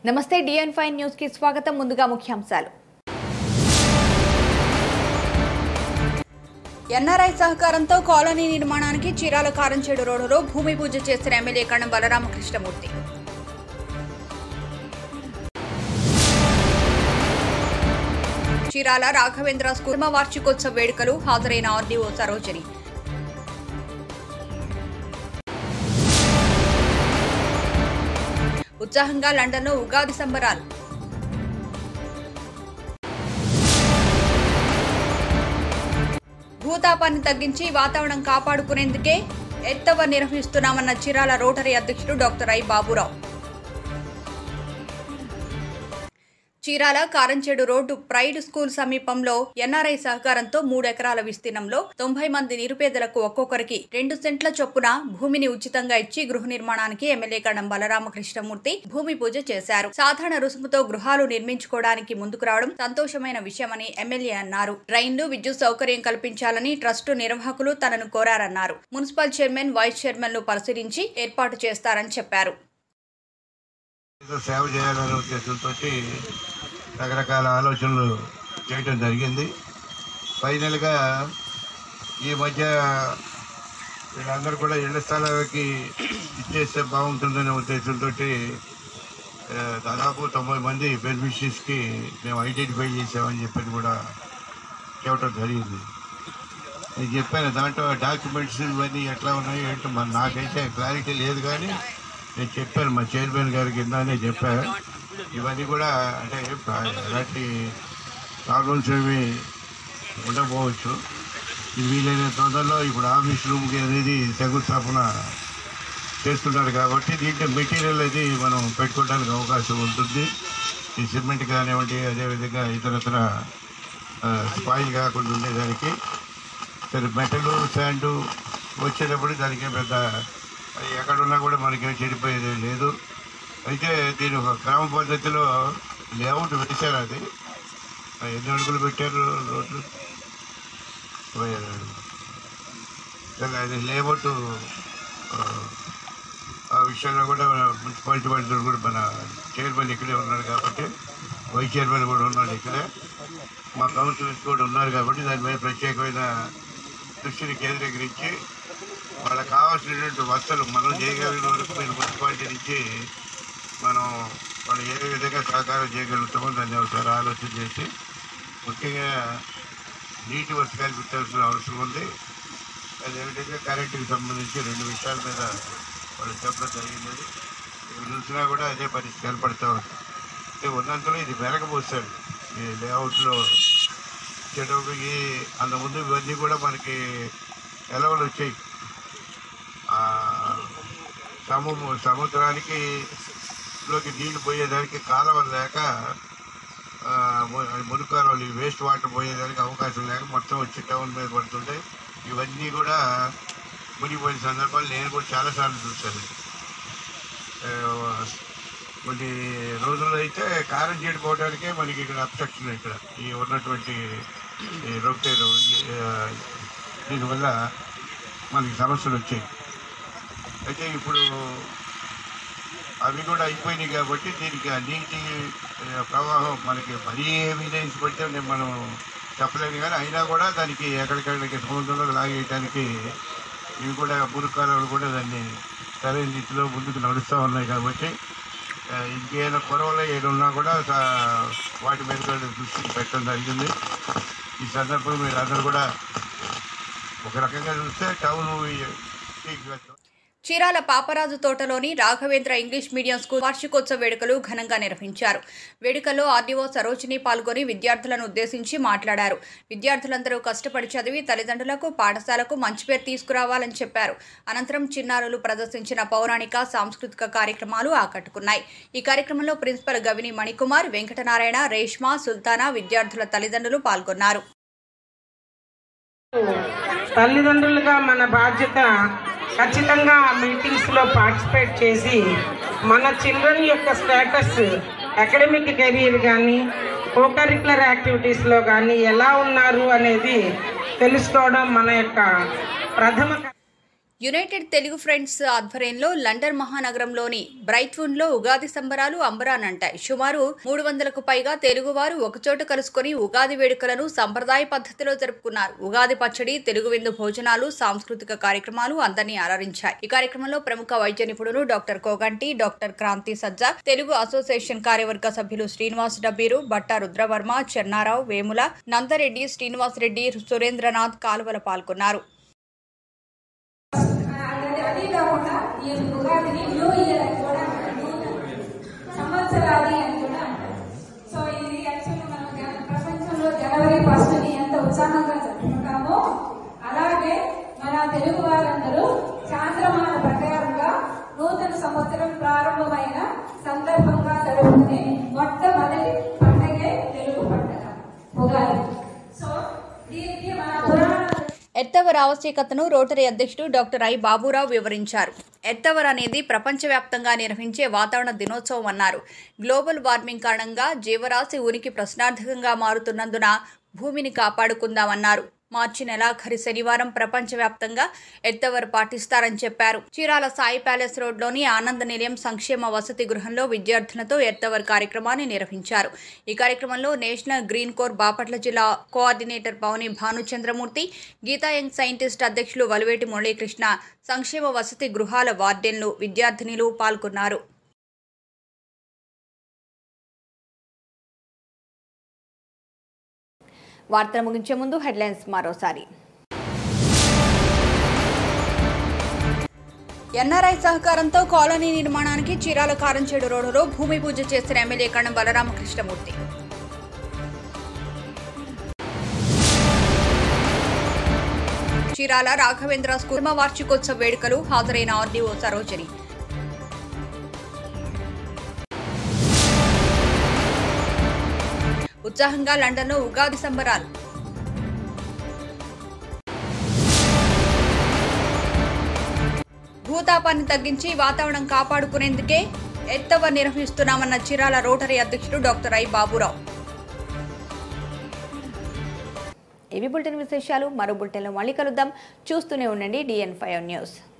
నమస్తే డిఎన్ five news కి స్వాగతం ముందుగా ముఖ్యాంశాలు ఎన్ఆర్ఐ సహకారంతో కాలనీ నిర్మాణానికి చీరాల కారంచేడు రోడ్డులో భూమి పూజ చేసిన ఎమ్మెల్యే కణం బలరామకృష్ణమూర్తి చీరాల రాఘవేంద్ర స్కూల్ వార్షికోత్సవ వేడుకలు హాజరైన ఆర్డీఓ సరోజని ఉత్సాహంగా లండన్లో ఉగాది సంబరాలు భూతాపాన్ని తగ్గించి వాతావరణం కాపాడుకునేందుకే ఎత్తవ నిర్వహిస్తున్నామన్న చీరాల రోటరీ అధ్యక్షుడు doctor I Baburao Chirala Karamchedu road Pride school సమీపంలో ఎన్ఆర్ఐ సహకారంతో మూడు ఎకరాల విస్తీర్ణంలో తొంభై మంది నిరుపేదలకు ఒక్కొక్కరికి రెండు సెంట్ల చొప్పున భూమిని ఉచితంగా ఇచ్చి గృహ నిర్మాణానికి ఎమ్మెల్యే కణం బలరామకృష్ణమూర్తి భూమి పూజ చేశారు సాధారణ రుసుముతో గృహాలు నిర్మించుకోవడానికి ముందుకు రావడం సంతోషమైన విషయమని ఎమ్మెల్యే అన్నారు డ్రైన్లు విద్యుత్ సౌకర్యం కల్పించాలని ట్రస్టు నిర్వాహకులు తనను కోరారన్నారు మున్సిపల్ చైర్మన్ వైస్ చైర్మన్లు పరిశీలించి ఏర్పాటు చేస్తారని చెప్పారు ఏదో సేవ చేయాలనే ఉద్దేశంతో రకరకాల ఆలోచనలు చేయటం జరిగింది ఫైనల్గా ఈ మధ్య వీళ్ళందరూ కూడా ఇళ్ల స్థలాలకి ఇచ్చేస్తే బాగుంటుందనే ఉద్దేశంతో దాదాపు తొంభై మంది బెనిఫిషరీస్కి మేము ఐడెంటిఫై చేసామని చెప్పని కూడా చెప్పడం జరిగింది నేను చెప్పాను దాంట్లో డాక్యుమెంట్స్ ఇవన్నీ ఎట్లా ఉన్నాయో ఏంటో మరి నాకైతే క్లారిటీ లేదు కానీ నేను చెప్పాను మా చైర్మన్ గారికి కిందనే చెప్పాను ఇవన్నీ కూడా అంటే ఎలాంటి ప్రాబ్లమ్స్ ఏమి ఉండకపోవచ్చు ఇది వీలైన తొందరలో ఇప్పుడు ఆఫీస్ రూమ్కి అనేది శంకుస్థాపన చేస్తున్నారు కాబట్టి దీంట్లో మెటీరియల్ అది మనం పెట్టుకోవడానికి అవకాశం ఉంటుంది ఈ సిమెంట్ కానివ్వండి అదేవిధంగా ఇతరత్ర స్పాయిల్ కాకుండా ఉండేదానికి సరే మెటల్ శాండ్ వచ్చేటప్పుడు దానికి ఏం పెద్ద అది ఎక్కడున్నా కూడా మనకేం చెడిపోయేది లేదు అయితే దీని ఒక గ్రామ పద్ధతిలో లేఅవుట్ వేశారు అది ఆ ఎన్ని అడుగులు పెట్టారు రోడ్లు ఇరవై ఐదు అడుగులు. సరే అది లేఅవుట్ ఆ, ఆ విషయంలో కూడా మున్సిపాలిటీ వాళ్ళు కూడా మన చైర్మన్ ఇక్కడే ఉన్నాడు కాబట్టి వైస్ చైర్మన్ కూడా ఉన్నాడు ఇక్కడే మా కౌన్సిలర్స్ కూడా ఉన్నారు కాబట్టి దాని మీద ప్రత్యేకమైన దృష్టిని కేంద్రీకరించి వాళ్ళకి కావాల్సినటువంటి వసతులు మనం చేయగలిగిన వరకు మీరు మున్సిపాలిటీ నుంచి మనం వాళ్ళు ఏ విధంగా సహకారం చేయగలుగుతామో దాన్ని ఒకసారి ఆలోచన చేసి ముఖ్యంగా నీటి వసతి కల్పించాల్సిన అవసరం ఉంది అదేవిధంగా కరెంటుకి సంబంధించి రెండు విషయాల మీద వాళ్ళు చెప్పడం జరిగింది ఇవి చూసినా కూడా అదే పరిస్థితి కనపడుతూ ఉంది అంటే ఉన్నంతలో ఇది వెనకపోస్తాడు ఈ లేఅవుట్లో చెడుకి అంతకుముందు ఇవన్నీ కూడా మనకి ఎలవలు వచ్చాయి ఆ, సము సముద్రానికి లోకి నీళ్లు పోయేదానికి కాలువలు లేక ఆ, ము- మురికాలువలు వేస్ట్ వాటర్ పోయేదానికి అవకాశం లేక మొత్తం వచ్చి టౌన్ మీద పడుతుంటాయి ఇవన్నీ కూడా మునిగిపోయిన సందర్భాలు నేను కూడా చాలాసార్లు చూశాను ఆ, కొన్ని రోజుల్లో అయితే కారం చేడుకోవడానికే మనకి ఇక్కడ అబ్స్ట్రక్షన్ ఇక్కడ ఈ ఉన్నటువంటి ఈ రొట్టెలు ఈ, ఆ, దీనివల్ల మనకి సమస్యలు వచ్చాయి అయితే ఇప్పుడు అవి కూడా అయిపోయినాయి కాబట్టి దీనికి ఆ నీటి ఆ, ప్రవాహం మనకి మరీ ఎవిడెన్స్ పడితే నేను మనం చెప్పలేను కానీ అయినా కూడా దానికి ఎక్కడికెక్కడికి సముద్రంలో లాగేయడానికి ఇవి కూడా మురుకాలు కూడా దాన్ని సరైన రీతిలో ముందుకు నడుస్తూ ఉన్నాయి కాబట్టి ఆ, ఇంకేమైనా కొరవలు ఏడున్నా కూడా సా- వాటి మీద కూడా దృష్టి పెట్టడం జరిగింది ఈ సందర్భంలో మీరు అందరూ కూడా ఒక రకంగా చూస్తే టౌన్ చీరాల పాపరాజు తోటలోని రాఘవేంద్ర ఇంగ్లీష్ మీడియం స్కూల్ వార్షికోత్సవ వేడుకలు ఘనంగా నిర్వహించారు వేడుకల్లో ఆర్డీఓ సరోజిని పాల్గొని విద్యార్థులను ఉద్దేశించి మాట్లాడారు విద్యార్థులందరూ కష్టపడి చదివి తల్లిదండ్రులకు పాఠశాలకు మంచి పేరు తీసుకురావాలని చెప్పారు అనంతరం చిన్నారులు ప్రదర్శించిన పౌరాణిక సాంస్కృతిక కార్యక్రమాలు ఆకట్టుకున్నాయి ఈ కార్యక్రమంలో ప్రిన్సిపల్ గవిని మణికుమార్ వెంకటనారాయణ రేష్మా సుల్తానా విద్యార్థుల తల్లిదండ్రులు పాల్గొన్నారు తల్లిదండ్రులుగా మన బాధ్యత ఖచ్చితంగా ఆ మీటింగ్స్లో పార్టిసిపేట్ చేసి మన చిల్డ్రన్ యొక్క స్టేటస్ అకాడమిక్ కెరీర్ కానీ కో కరికులర్ యాక్టివిటీస్లో కానీ ఎలా ఉన్నారు అనేది తెలుసుకోవడం మన యొక్క ప్రథమ యునైటెడ్ తెలుగు ఫ్రెండ్స్ ఆధ్వర్యంలో లండన్ మహానగరంలోని బ్రైట్వుడ్ లో ఉగాది సంబరాలు అంబరానంటాయి సుమారు మూడు వందలకు పైగా తెలుగువారు ఒకచోట కలుసుకొని ఉగాది వేడుకలను సంప్రదాయ పద్ధతిలో జరుపుకున్నారు ఉగాది పచ్చడి తెలుగు విందు భోజనాలు సాంస్కృతిక కార్యక్రమాలు అందరినీ అలరించాయి ఈ కార్యక్రమంలో ప్రముఖ వైద్య నిపుణులు doctor Koganti doctor Kranthi Sajja Telugu association కార్యవర్గ సభ్యులు శ్రీనివాస్ డబ్బీరు బట్టా రుద్రవర్మ చెన్నారావు వేముల నందరెడ్డి శ్రీనివాస్ రెడ్డి సురేంద్రనాథ్ కాలువల పాల్గొన్నారు అది అది కాకుండా ఈ ఉగాదిని న్యూ ఇయర్ అని కూడా అంటారు. సంవత్సరాది అని కూడా అంటారు సో ఇది యాక్చువల్లీ మనం జన- ప్రపంచంలో జనవరి ఫస్ట్ ని ఎంత ఉత్సాహంగా జరుపుకుంటామో అలాగే మన తెలుగు వారందరూ చాంద్రమాన ప్రకారంగా నూతన సంవత్సరం ప్రారంభమైన సందర్భంగా జరుపుకునే మొట్టమొదటి పండగే తెలుగు పండగ ఉగాది సో దీనికి మన పురాణ ఎత్తవర్ ఆవశ్యకతను రోటరీ అధ్యక్షుడు డాక్టర్ ఐ బాబురావు వివరించారు ఎత్తవర్ అనేది ప్రపంచవ్యాప్తంగా నిర్వహించే వాతావరణ దినోత్సవం అన్నారు గ్లోబల్ వార్మింగ్ కారణంగా జీవరాశి ఉనికి ప్రశ్నార్థకంగా మారుతున్నందున భూమిని కాపాడుకుందామన్నారు మార్చి నెలాఖరి శనివారం ప్రపంచవ్యాప్తంగా ఎత్తవర్ పాటిస్తారని చెప్పారు చీరాల సాయి ప్యాలెస్ రోడ్లోని ఆనంద నిలయం సంక్షేమ వసతి గృహంలో విద్యార్థులతో ఎత్తవర్ కార్యక్రమాన్ని నిర్వహించారు ఈ కార్యక్రమంలో నేషనల్ గ్రీన్ కోర్ బాపట్ల జిల్లా coordinator Pavani Bhanuchandramurthy Geetha young scientist అధ్యక్షులు వలివేటి మురళీకృష్ణ సంక్షేమ వసతి గృహాల వార్డెన్లు విద్యార్థినిలు పాల్గొన్నారు వార్తలు ముగించే ముందు హెడ్లైన్స్ మరోసారి ఎన్ఆర్ఐ సహకారంతో కాలనీ నిర్మాణానికి చీరాల కారంచేడు రోడ్డులో భూమి పూజ చేసిన ఎమ్మెల్యే కణం బలరామకృష్ణమూర్తి చీరాల రాఘవేంద్ర స్కూల్ వార్షికోత్సవ వేడుకలు హాజరైన ఆర్డీఓ సరోజని ఉత్సాహంగా లండన్లో ఉగాది సంబరాలు భూతాపాన్ని తగ్గించి వాతావరణం కాపాడుకునేందుకే ఎత్తవ నిర్వహిస్తున్నామన్న చీరాల రోటరీ అధ్యక్షుడు డాక్టర్ ఐ బాబురావు ఇవి బులెటిన్ విశేషాలు మరో బులెటిన్లో మళ్ళీ కలుద్దాం చూస్తూనే ఉండండి డిఎన్ ఫైవ్ న్యూస్